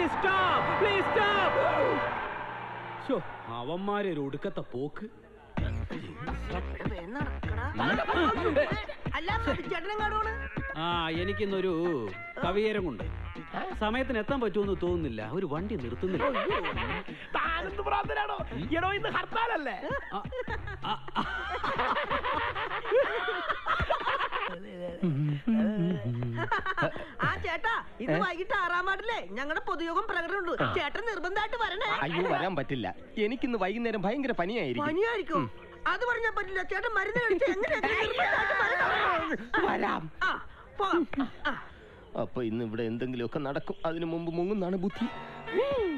Please stop please stop അവന്മാരെ ഒരു ഒടുക്കത്തെ പോക്ക് അല്ല ചേട്ടനും കാണുവാണ് ആ എനിക്കിന്നൊരു കവിയേരം കൊണ്ട് സമയത്തിന് എത്താൻ പറ്റുമെന്ന് തോന്നുന്നില്ല ഒരു വണ്ടി നിർത്തുന്നില്ല താനെന്ത് ഭ്രാന്തനാണോ എടോ ഇന്ന് ഹർത്താലല്ലേ ആ, ആ, ആ. ആ ചേട്ടാ ഇന്ന് വൈകിട്ട് ആറാം വാർഡിലെ ഞങ്ങളുടെ പൊതുയോഗം പ്രകടനമുണ്ട് ചേട്ടൻ നിർബന്ധമായിട്ട് വരണേ അയ്യോ വരാൻ പറ്റില്ല എനിക്കിന്ന് വൈകുന്നേരം ഭയങ്കര പനിയായിരിക്കും പനിയായിരിക്കും അത് പറഞ്ഞാ പറ്റില്ല ചേട്ടൻ മരുന്ന് കഴിച്ച് എങ്ങനെയൊക്കെ നിർബന്ധമായിട്ട് വരണം. വരാം ആ, പോകാം. ആ. അപ്പൊ ഇന്ന് ഇവിടെ എന്തെങ്കിലുമൊക്കെ നടക്കും അതിനു മുമ്പ് മുങ്ങുന്നാണ് ബുദ്ധി